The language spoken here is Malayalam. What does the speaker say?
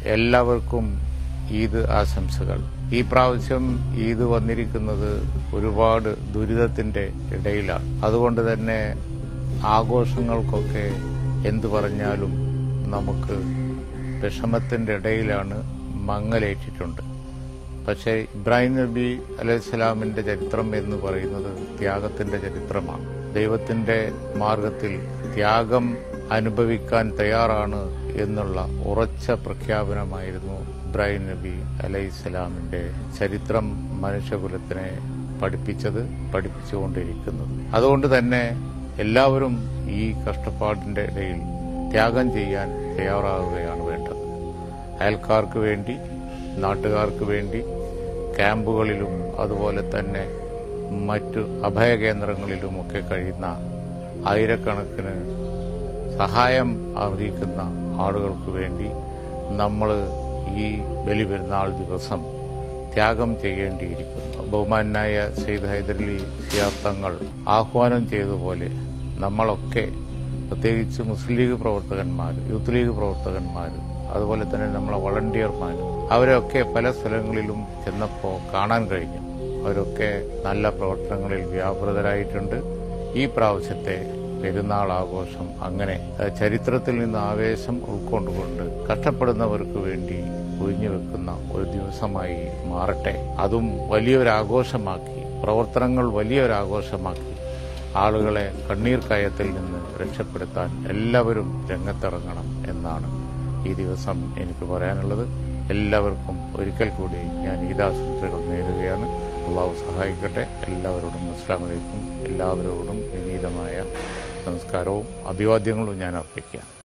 എല്ലാവർക്കും ഈദ് ആശംസകൾ ഈ പ്രാവശ്യം ഈദ് വന്നിരിക്കുന്നത് ഒരുപാട് ദുരിതത്തിന്റെ ഇടയിലാണ് അതുകൊണ്ട് തന്നെ ആഘോഷങ്ങൾക്കൊക്കെ എന്തു പറഞ്ഞാലും നമുക്ക് വിഷമത്തിന്റെ ഇടയിലാണ് മങ്ങലേറ്റിട്ടുണ്ട് പക്ഷേ ഇബ്രാഹിം നബി അലൈഹിസ്സലാമിന്റെ ചരിത്രം എന്ന് പറയുന്നത് ത്യാഗത്തിന്റെ ചരിത്രമാണ് ദൈവത്തിന്റെ മാർഗത്തിൽ ത്യാഗം അനുഭവിക്കാൻ തയ്യാറാണ് എന്നുള്ള ഉറച്ച പ്രഖ്യാപനമായിരുന്നു ഇബ്രാഹിം നബി അലൈഹിസ്സലാമിന്റെ ചരിത്രം മനുഷ്യകുലത്തിനെ പഠിപ്പിച്ചത് പഠിപ്പിച്ചുകൊണ്ടിരിക്കുന്നത് അതുകൊണ്ട് തന്നെ എല്ലാവരും ഈ കഷ്ടപ്പാടിന്റെ ഇടയിൽ ത്യാഗം ചെയ്യാൻ തയ്യാറാവുകയാണ് വേണ്ടത് അയൽക്കാർക്ക് വേണ്ടി നാട്ടുകാർക്ക് വേണ്ടി ക്യാമ്പുകളിലും അതുപോലെ തന്നെ മറ്റു അഭയകേന്ദ്രങ്ങളിലുമൊക്കെ കഴിയുന്ന ആയിരക്കണക്കിന് സഹായം അർഹിക്കുന്ന ആളുകൾക്ക് വേണ്ടി നമ്മൾ ഈ ബലിപെരുന്നാൾ ദിവസം ത്യാഗം ചെയ്യേണ്ടിയിരിക്കുന്നു ബഹുമാനായ സെയ്ദ് ഹൈദരലി സിയാർത്തങ്ങൾ ആഹ്വാനം ചെയ്തതുപോലെ നമ്മളൊക്കെ പ്രത്യേകിച്ച് മുസ്ലിം ലീഗ് പ്രവർത്തകന്മാർ യൂത്ത് ലീഗ് പ്രവർത്തകന്മാർ അതുപോലെ തന്നെ നമ്മളെ വളണ്ടിയർമാർ അവരൊക്കെ പല സ്ഥലങ്ങളിലും ചെന്നപ്പോൾ കാണാൻ കഴിഞ്ഞു അവരൊക്കെ നല്ല പ്രവർത്തനങ്ങളിൽ വ്യാപൃതരായിട്ടുണ്ട് ഈ പ്രാവശ്യത്തെ പെരുന്നാൾ ആഘോഷം അങ്ങനെ ഏഹ്, ചരിത്രത്തിൽ നിന്ന് ആവേശം ഉൾക്കൊണ്ടുകൊണ്ട് കഷ്ടപ്പെടുന്നവർക്ക് വേണ്ടി ഒഴിഞ്ഞു വെക്കുന്ന ഒരു ദിവസമായി മാറട്ടെ അതും വലിയൊരാഘോഷമാക്കി പ്രവർത്തനങ്ങൾ വലിയൊരാഘോഷമാക്കി ആളുകളെ കണ്ണീർ കയത്തിൽ നിന്ന് രക്ഷപ്പെടുത്താൻ എല്ലാവരും രംഗത്തിറങ്ങണം എന്നാണ് ഈ ദിവസം എനിക്ക് പറയാനുള്ളത് എല്ലാവർക്കും ഒരിക്കൽ കൂടി ഞാൻ ഈദാശംസകൾ നേരുകയാണ് അള്ളാഹു സഹായിക്കട്ടെ എല്ലാവരോടും അസ്ലാം വലൈക്കും എല്ലാവരോടും വിനീതമായ നമസ്കാരവും അഭിവാദ്യങ്ങളും ഞാൻ അർപ്പിക്കാം